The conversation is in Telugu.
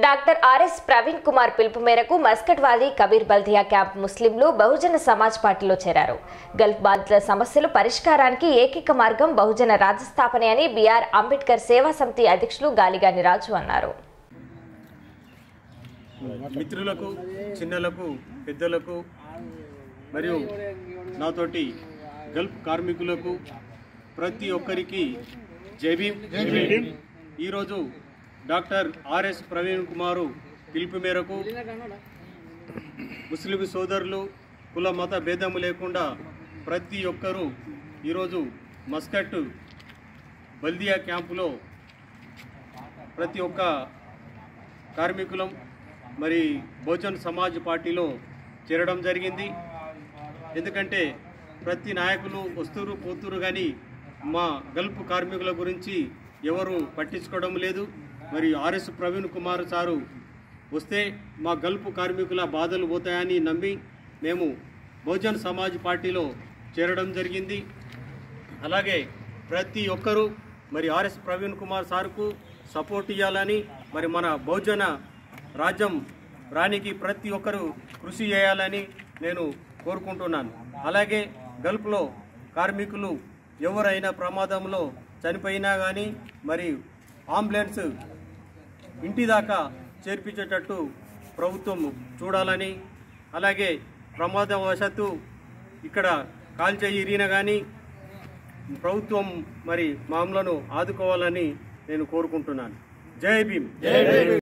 డాక్టర్ ఆర్ఎస్ ప్రవీణ్ కుమార్ పిలుపు మేరకు మస్కట్ వాది కబీర్ బల్దియా క్యాంప్ ముస్లింలు బహుజన సమాజ్ పార్టీలో చేరారు గల్ఫ్ బాధితుల సమస్యలు పరిష్కారానికి ఏకైక మార్గం బహుజన రాజస్థాపనే అని బీఆర్ అంబేద్కర్ సేవా సమితి అధ్యక్షులు గాలిగాని రాజు అన్నారు మిత్రులకు చిన్నలకు పెద్దలకు మరియు నాతోటి గల్ఫ్ కార్మికులకు ప్రతి ఒక్కరికి జై భీమ్ ఈరోజు డాక్టర్ ఆర్ఎస్ ప్రవీణ్ కుమారు పిలుపు మేరకు ముస్లిం సోదరులు కుల మత భేదము లేకుండా ప్రతి ఒక్కరూ ఈరోజు మస్కట్ బల్దియా క్యాంపులో ప్రతి ఒక్క కార్మికులం మరి బహుజన్ సమాజ్ పార్టీలో చేరడం జరిగింది ఎందుకంటే ప్రతి నాయకులు వస్తురు పోతురు కానీ మా గల్ఫ్ కార్మికుల గురించి ఎవరు పట్టించుకోవడం లేదు మరి ఆర్ఎస్ ప్రవీణ్ కుమార్ సారు వస్తే మా గల్ఫ్ కార్మికుల బాధలు పోతాయని నమ్మి మేము బహుజన్ సమాజ్ పార్టీలో చేరడం జరిగింది అలాగే ప్రతి ఒక్కరూ మరి ఆర్ఎస్ ప్రవీణ్ కుమార్ సార్కు సపోర్ట్ ఇవ్వాలని మరి మన బహుజన రాజ్యం రానికి ప్రతి ఒక్కరూ కృషి చేయాలని నేను కోరుకుంటున్నాను అలాగే గల్ఫ్లో కార్మికులు ఎవరైనా ప్రమాదంలో చనిపోయినా కానీ మరి అంబులెన్స్ ఇంటి దాకా చేర్పించేటట్టు ప్రభుత్వం చూడాలని అలాగే ప్రమాదవశాత్తు ఇక్కడ కాల్చేయి ఇరిగిన కానీ ప్రభుత్వం మరి మామూలను ఆదుకోవాలని నేను కోరుకుంటున్నాను జై భీమ్